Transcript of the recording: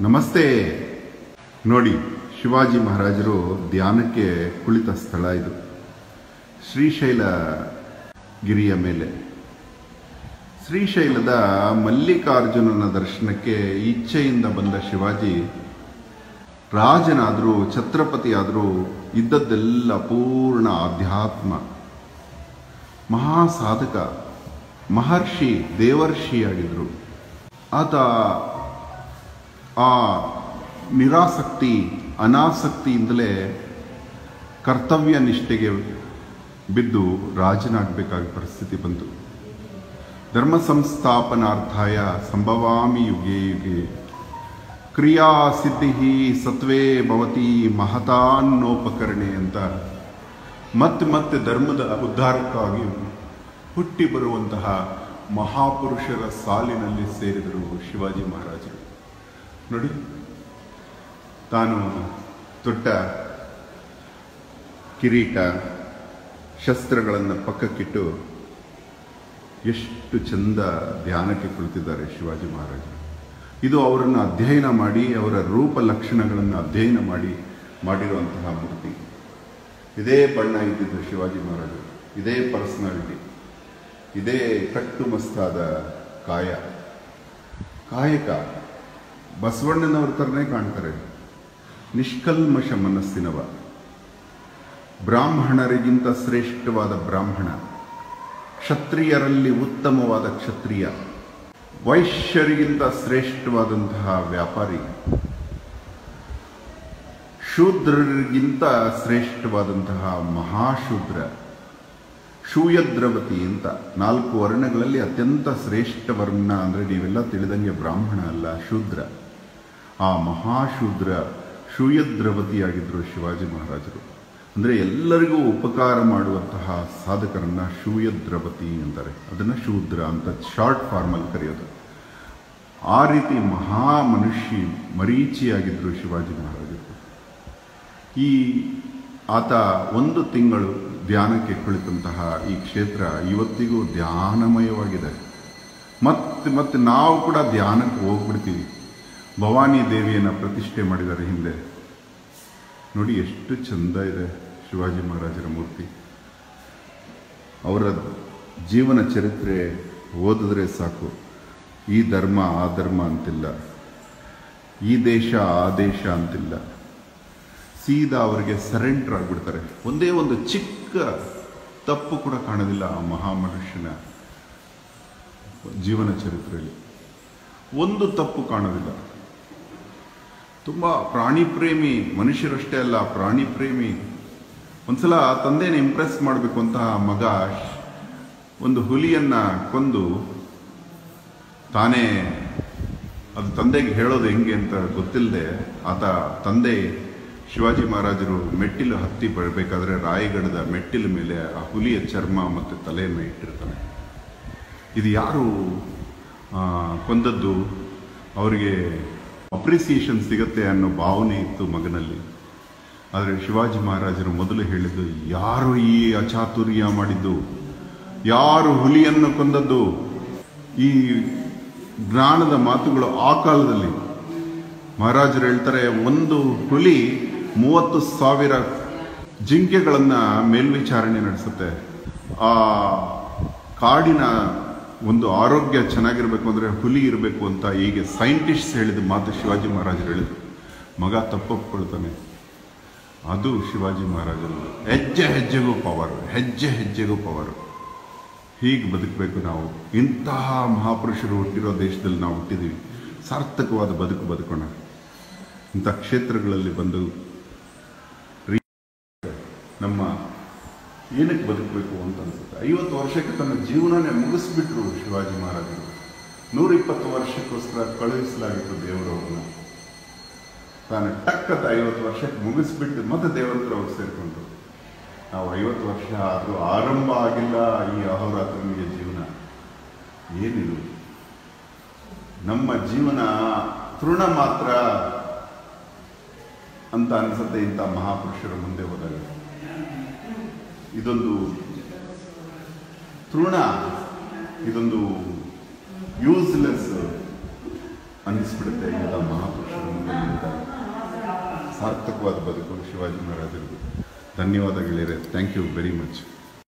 ನಮಸ್ತೆ ನೋಡಿ ಶಿವಾಜಿ ಮಹಾರಾಜರು ಧ್ಯಾನಕ್ಕೆ ಕುಳಿತ ಸ್ಥಳ ಇದು ಶ್ರೀಶೈಲ ಗಿರಿಯ ಮೇಲೆ ಶ್ರೀಶೈಲದ ಮಲ್ಲಿಕಾರ್ಜುನನ ದರ್ಶನಕ್ಕೆ ಇಚ್ಛೆಯಿಂದ ಬಂದ ಶಿವಾಜಿ ರಾಜನಾದರೂ ಛತ್ರಪತಿಯಾದರೂ ಇದ್ದದ್ದೆಲ್ಲ ಪೂರ್ಣ ಆಧ್ಯಾತ್ಮ ಮಹಾಸಾಧಕ ಮಹರ್ಷಿ ದೇವರ್ಷಿಯಾಗಿದ್ದರು ಆತ ಆ ನಿರಾಸಕ್ತಿ ಅನಾಸಕ್ತಿಯಿಂದಲೇ ಕರ್ತವ್ಯ ನಿಷ್ಠೆಗೆ ಬಿದ್ದು ರಾಜನಾಗಬೇಕಾದ ಪರಿಸ್ಥಿತಿ ಬಂತು ಧರ್ಮ ಸಂಸ್ಥಾಪನಾರ್ಥಾಯ ಸಂಭವಾಮಿ ಯುಗೆ ಯುಗೆ ಕ್ರಿಯಾ ಸಿದ್ಧಿ ಸತ್ವೇ ಭವತಿ ಮಹತಾನ್ನೋಪಕರಣೆ ಅಂತ ಮತ್ತೆ ಮತ್ತೆ ಧರ್ಮದ ಉದ್ಧಾರಕ್ಕಾಗಿ ಹುಟ್ಟಿ ಬರುವಂತಹ ಮಹಾಪುರುಷರ ಸಾಲಿನಲ್ಲಿ ಸೇರಿದರು ಶಿವಾಜಿ ಮಹಾರಾಜರು ನೋಡಿ ತಾನು ತೊಟ್ಟ ಕಿರೀಟ ಶಸ್ತ್ರಗಳನ್ನು ಪಕ್ಕಕ್ಕಿಟ್ಟು ಎಷ್ಟು ಚಂದ ಧ್ಯಾನಕ್ಕೆ ಕುಳಿತಿದ್ದಾರೆ ಶಿವಾಜಿ ಮಹಾರಾಜರು ಇದು ಅವರನ್ನು ಅಧ್ಯಯನ ಮಾಡಿ ಅವರ ರೂಪ ಲಕ್ಷಣಗಳನ್ನು ಅಧ್ಯಯನ ಮಾಡಿ ಮಾಡಿರುವಂತಹ ಮೂರ್ತಿ ಇದೇ ಬಣ್ಣ ಇದ್ದಿದ್ದು ಶಿವಾಜಿ ಮಹಾರಾಜರು ಇದೇ ಪರ್ಸನಾಲಿಟಿ ಇದೇ ಕಟ್ಟುಮಸ್ತಾದ ಕಾಯ ಕಾಯಕ ಬಸವಣ್ಣನವ್ರ ಥರನೇ ಕಾಣ್ತಾರೆ ನಿಷ್ಕಲ್ಮಶ ಮನಸ್ಸಿನವ ಬ್ರಾಹ್ಮಣರಿಗಿಂತ ಶ್ರೇಷ್ಠವಾದ ಬ್ರಾಹ್ಮಣ ಕ್ಷತ್ರಿಯರಲ್ಲಿ ಉತ್ತಮವಾದ ಕ್ಷತ್ರಿಯ ವೈಶ್ಯರಿಗಿಂತ ಶ್ರೇಷ್ಠವಾದಂತಹ ವ್ಯಾಪಾರಿ ಶೂದ್ರರಿಗಿಂತ ಶ್ರೇಷ್ಠವಾದಂತಹ ಮಹಾಶೂದ್ರ ಶೂಯದ್ರವತಿ ಅಂತ ನಾಲ್ಕು ವರ್ಣಗಳಲ್ಲಿ ಅತ್ಯಂತ ಶ್ರೇಷ್ಠ ವರ್ಣ ಅಂದರೆ ನೀವೆಲ್ಲ ತಿಳಿದಂಗೆ ಬ್ರಾಹ್ಮಣ ಅಲ್ಲ ಶೂದ್ರ ಆ ಮಹಾಶೂದ್ರ ಶೂಯದ್ರವತಿಯಾಗಿದ್ದರು ಶಿವಾಜಿ ಮಹಾರಾಜರು ಅಂದರೆ ಎಲ್ಲರಿಗೂ ಉಪಕಾರ ಮಾಡುವಂತಹ ಸಾಧಕರನ್ನ ಶೂಯದ್ರವತಿ ಅಂತಾರೆ ಅದನ್ನು ಶೂದ್ರ ಅಂತ ಶಾರ್ಟ್ ಫಾರ್ಮಲ್ಲಿ ಕರೆಯೋದು ಆ ರೀತಿ ಮಹಾ ಮನುಷ್ಯ ಮರೀಚಿಯಾಗಿದ್ದರು ಶಿವಾಜಿ ಮಹಾರಾಜರು ಈ ಆತ ಒಂದು ತಿಂಗಳು ಧ್ಯಾನಕ್ಕೆ ಕುಳಿತಂತಹ ಈ ಕ್ಷೇತ್ರ ಇವತ್ತಿಗೂ ಧ್ಯಾನಮಯವಾಗಿದೆ ಮತ್ತೆ ಮತ್ತೆ ನಾವು ಕೂಡ ಧ್ಯಾನಕ್ಕೆ ಹೋಗ್ಬಿಡ್ತೀವಿ ಭವಾನಿ ದೇವಿಯನ್ನು ಪ್ರತಿಷ್ಠೆ ಮಾಡಿದ್ದಾರೆ ಹಿಂದೆ ನೋಡಿ ಎಷ್ಟು ಚಂದ ಇದೆ ಶಿವಾಜಿ ಮಹಾರಾಜರ ಮೂರ್ತಿ ಅವರ ಜೀವನ ಚರಿತ್ರೆ ಓದಿದ್ರೆ ಸಾಕು ಈ ಧರ್ಮ ಆ ಧರ್ಮ ಅಂತಿಲ್ಲ ಈ ದೇಶ ಆ ದೇಶ ಅಂತಿಲ್ಲ ಸೀದಾ ಅವರಿಗೆ ಸರೆಂಡರ್ ಆಗಿಬಿಡ್ತಾರೆ ಒಂದೇ ಒಂದು ಚಿಕ್ಕ ತಪ್ಪು ಕೂಡ ಕಾಣೋದಿಲ್ಲ ಆ ಮಹಾಮನುಷ್ಯನ ಜೀವನ ಚರಿತ್ರೆಯಲ್ಲಿ ಒಂದು ತಪ್ಪು ಕಾಣೋದಿಲ್ಲ ತುಂಬ ಪ್ರಾಣಿ ಪ್ರೇಮಿ ಮನುಷ್ಯರಷ್ಟೇ ಅಲ್ಲ ಪ್ರಾಣಿ ಪ್ರೇಮಿ ಒಂದ್ಸಲ ತಂದೆನ ಇಂಪ್ರೆಸ್ ಮಾಡಬೇಕು ಅಂತ ಮಗ ಒಂದು ಹುಲಿಯನ್ನ ಕೊಂದು ತಾನೇ ಅದು ತಂದೆಗೆ ಹೇಳೋದು ಹೆಂಗೆ ಅಂತ ಗೊತ್ತಿಲ್ಲದೆ ಆತ ತಂದೆ ಶಿವಾಜಿ ಮಹಾರಾಜರು ಮೆಟ್ಟಿಲು ಹತ್ತಿ ಬರಬೇಕಾದ್ರೆ ರಾಯಗಢದ ಮೆಟ್ಟಿಲ ಮೇಲೆ ಆ ಹುಲಿಯ ಚರ್ಮ ಮತ್ತು ತಲೆ ಮೇಲೆ ಇಟ್ಟಿರ್ತಾನೆ ಇದು ಯಾರು ಆ, ಕೊಂದದ್ದು ಅವರಿಗೆ ಅಪ್ರಿಸಿಯೇಷನ್ ಸಿಗತ್ತೆ ಅನ್ನೋ ಭಾವನೆ ಇತ್ತು ಮಗನಲ್ಲಿ ಆದರೆ ಶಿವಾಜಿ ಮಹಾರಾಜರು ಮೊದಲು ಹೇಳಿದ್ದು ಯಾರು ಈ ಅಚಾತುರ್ಯ ಮಾಡಿದ್ದು ಯಾರು ಹುಲಿಯನ್ನು ಕೊಂದದ್ದು ಈ ಜ್ಞಾನದ ಮಾತುಗಳು ಆ ಕಾಲದಲ್ಲಿ ಮಹಾರಾಜರು ಹೇಳ್ತಾರೆ ಒಂದು ಹುಲಿ ಮೂವತ್ತು ಸಾವಿರ ಜಿಂಕೆಗಳನ್ನು ಮೇಲ್ವಿಚಾರಣೆ ನಡೆಸುತ್ತೆ ಆ ಕಾಡಿನ ಒಂದು ಆರೋಗ್ಯ ಚೆನ್ನಾಗಿರ್ಬೇಕು ಅಂದರೆ ಹುಲಿ ಇರಬೇಕು ಅಂತ ಹೀಗೆ ಸೈಂಟಿಸ್ಟ್ ಹೇಳಿದ ಮಾತು ಶಿವಾಜಿ ಮಹಾರಾಜರು ಹೇಳಿದ್ರು ಮಗ ತಪ್ಪೊಪ್ಕೊಳ್ತಾನೆ ಅದು ಶಿವಾಜಿ ಮಹಾರಾಜರು ಹೆಜ್ಜೆ ಹೆಜ್ಜೆಗೂ ಪವರ್ ಹೆಜ್ಜೆ ಹೆಜ್ಜೆಗೂ ಪವರ್ ಹೀಗೆ ಬದುಕಬೇಕು ನಾವು ಇಂತಹ ಮಹಾಪುರುಷರು ಹುಟ್ಟಿರೋ ದೇಶದಲ್ಲಿ ನಾವು ಹುಟ್ಟಿದ್ದೀವಿ ಸಾರ್ಥಕವಾದ ಬದುಕು ಬದುಕೋಣ ಇಂಥ ಕ್ಷೇತ್ರಗಳಲ್ಲಿ ಬಂದು ರೀ- ನಮ್ಮ ಏನಕ್ಕೆ ಬದುಕಬೇಕು ಅಂತ ಅನ್ಸುತ್ತೆ ಐವತ್ತು ವರ್ಷಕ್ಕೆ ತನ್ನ ಜೀವನನೇ ಮುಗಿಸ್ಬಿಟ್ರು ಶಿವಾಜಿ ಮಹಾರಾಜರು ನೂರಿಪ್ಪತ್ತು ವರ್ಷಕ್ಕೋಸ್ಕರ ಕಳುಹಿಸಲಾಗಿತ್ತು ದೇವರವ್ರನ್ನ ತಾನು ಟಕ್ಕದ ಐವತ್ತು ವರ್ಷಕ್ಕೆ ಮುಗಿಸ್ಬಿಟ್ಟು ಮತ್ತೆ ದೇವರ ಹತ್ರ ಹೋಗಿ ಸೇರಿಕೊಂಡ್ರು ನಾವು ಐವತ್ತು ವರ್ಷ ಆದರೂ ಆರಂಭ ಆಗಿಲ್ಲ ಈ ಅಹೋರಾತ್ರನಿಗೆ ಜೀವನ ಏನಿದು ನಮ್ಮ ಜೀವನ ತೃಣ ಮಾತ್ರ ಅಂತ ಅನಿಸುತ್ತೆ ಇಂಥ ಮಹಾಪುರುಷರ ಮುಂದೆ ಹೋದಾಗ ಇದೊಂದು ತೃಣ ಇದೊಂದು ಯೂಸ್ಲೆಸ್ ಅನ್ನಿಸ್ಬಿಡುತ್ತೆ ಇಂಥ ಮಹಾಪುರುಷರ ಮುಂದೆ ಸಾರ್ಥಕವಾದ ಬದುಕು ಶಿವಾಜಿ ಮಹಾರಾಜರದು ಧನ್ಯವಾದ ಗೆಳೆಯರೆ ಥ್ಯಾಂಕ್ ಯು ವೆರಿ ಮಚ್